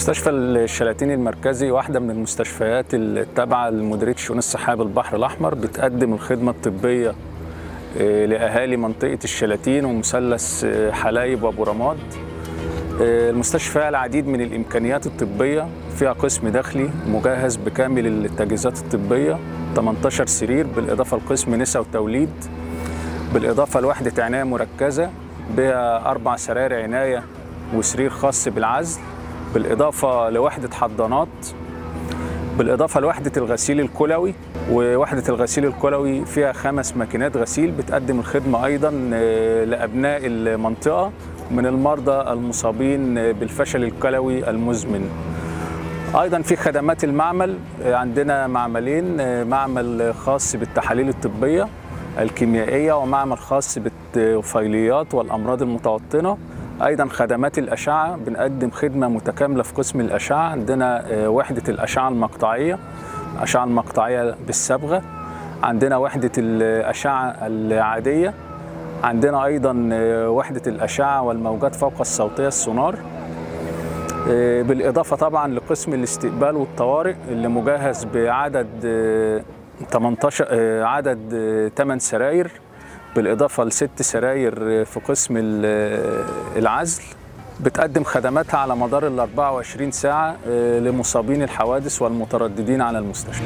مستشفى الشلاتين المركزي واحدة من المستشفيات التابعة لمديرية شؤون الصحية بالبحر الأحمر بتقدم الخدمة الطبية آه، لأهالي منطقة الشلاتين ومثلث آه، حلايب وأبو رماد آه، المستشفى فيها العديد من الإمكانيات الطبية فيها قسم داخلي مجهز بكامل التجهيزات الطبية 18 سرير بالإضافة لقسم نساء وتوليد بالإضافة لوحدة عناية مركزة بها أربع سراير عناية وسرير خاص بالعزل بالإضافة لوحدة حضانات بالإضافة لوحدة الغسيل الكلوي ووحدة الغسيل الكلوي فيها خمس ماكينات غسيل بتقدم الخدمة أيضا آه، لأبناء المنطقة من المرضى المصابين بالفشل الكلوي المزمن ايضا في خدمات المعمل آه، عندنا معملين آه، معمل خاص بالتحاليل الطبيه الكيميائيه ومعمل خاص بالطفيليات والامراض المتوطنه ايضا خدمات الاشعه بنقدم خدمه متكامله في قسم الاشعه عندنا آه، وحده الاشعه المقطعيه الاشعه المقطعيه بالصبغه عندنا وحده الاشعه العاديه عندنا ايضا آه، وحده الاشعه والموجات فوق الصوتيه السونار آه، بالإضافة طبعا لقسم الاستقبال والطوارئ اللي مجهز بعدد آه، 18 آه، عدد 8 سراير بالإضافة لست سراير آه، في قسم ال- آه، العزل بتقدم خدماتها على مدار ال 24 ساعة آه، لمصابين الحوادث والمترددين على المستشفى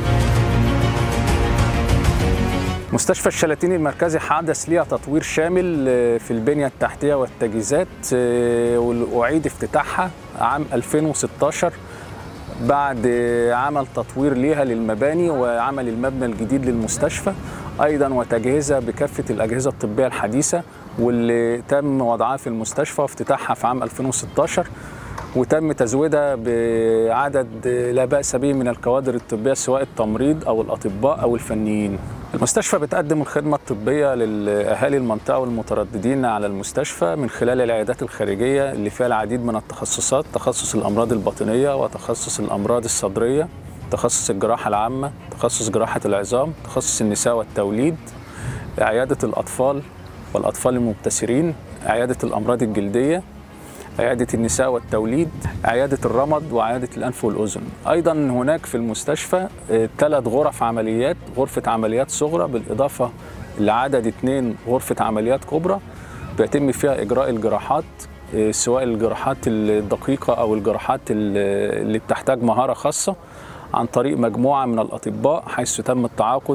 مستشفى الشلاتين المركزي حدث ليها تطوير شامل آه، في البنية التحتية والتجهيزات آه، وأعيد افتتاحها عام 2016 بعد آه، عمل تطوير ليها للمباني وعمل المبنى الجديد للمستشفى أيضا وتجهيزها بكافة الأجهزة الطبية الحديثة واللي تم وضعها في المستشفى وافتتاحها في عام 2016 وتم تزويدها بعدد لا بأس به من الكوادر الطبية سواء التمريض أو الأطباء أو الفنيين المستشفى بتقدم الخدمة الطبية لأهالي المنطقة والمترددين على المستشفى من خلال العيادات الخارجية اللي فيها العديد من التخصصات تخصص الأمراض الباطنية وتخصص الأمراض الصدرية تخصص الجراحة العامة تخصص جراحة العظام تخصص النساء والتوليد عيادة الأطفال والأطفال المبتسرين عيادة الأمراض الجلدية عيادة النساء والتوليد عيادة الرمد وعيادة الأنف والأذن أيضا هناك في المستشفى ثلاث غرف عمليات غرفة عمليات صغرى بالإضافة لعدد اثنين غرفة عمليات كبرى بيتم فيها إجراء الجراحات آه، سواء الجراحات الدقيقة أو الجراحات ال- اللي بتحتاج مهارة خاصة عن طريق مجموعة من الأطباء حيث تم التعاقد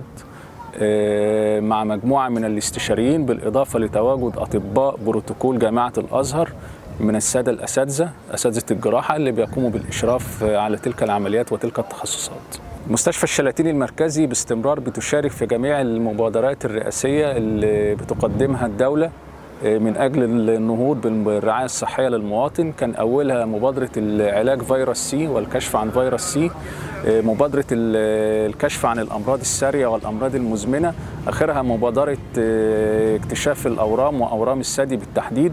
آه، مع مجموعة من الاستشاريين بالإضافة لتواجد أطباء بروتوكول جامعة الأزهر من السادة الأساتذة أساتذة الجراحة اللي بيقوموا بالإشراف آه، على تلك العمليات وتلك التخصصات مستشفى الشلاتين المركزي باستمرار بتشارك في جميع المبادرات الرئاسية اللي بتقدمها الدولة آه، من أجل النهوض بالرعاية الصحية للمواطن كان أولها مبادرة العلاج فيروس سي والكشف عن فيروس سي آه، مبادرة ال- الكشف عن الأمراض السارية والأمراض المزمنة آخرها مبادرة آه، اكتشاف الأورام وأورام الثدي بالتحديد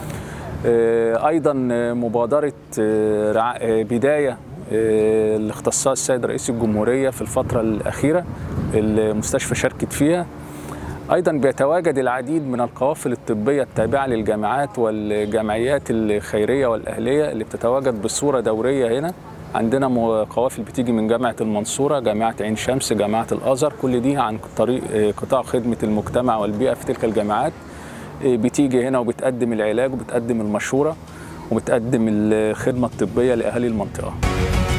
آه، ايضا آه، مبادره آه، رع- آه، بدايه آه، اللي اختصها السيد رئيس الجمهوريه في الفتره الاخيره المستشفى شاركت فيها ايضا بيتواجد العديد من القوافل الطبيه التابعه للجامعات والجمعيات الخيريه والاهليه اللي بتتواجد بصوره دوريه هنا عندنا مو- قوافل بتيجي من جامعه المنصوره جامعه عين شمس جامعه الازهر كل دي عن طريق آه، قطاع خدمه المجتمع والبيئه في تلك الجامعات بتيجي هنا وبتقدم العلاج وبتقدم المشورة وبتقدم الخدمة الطبية لأهالي المنطقة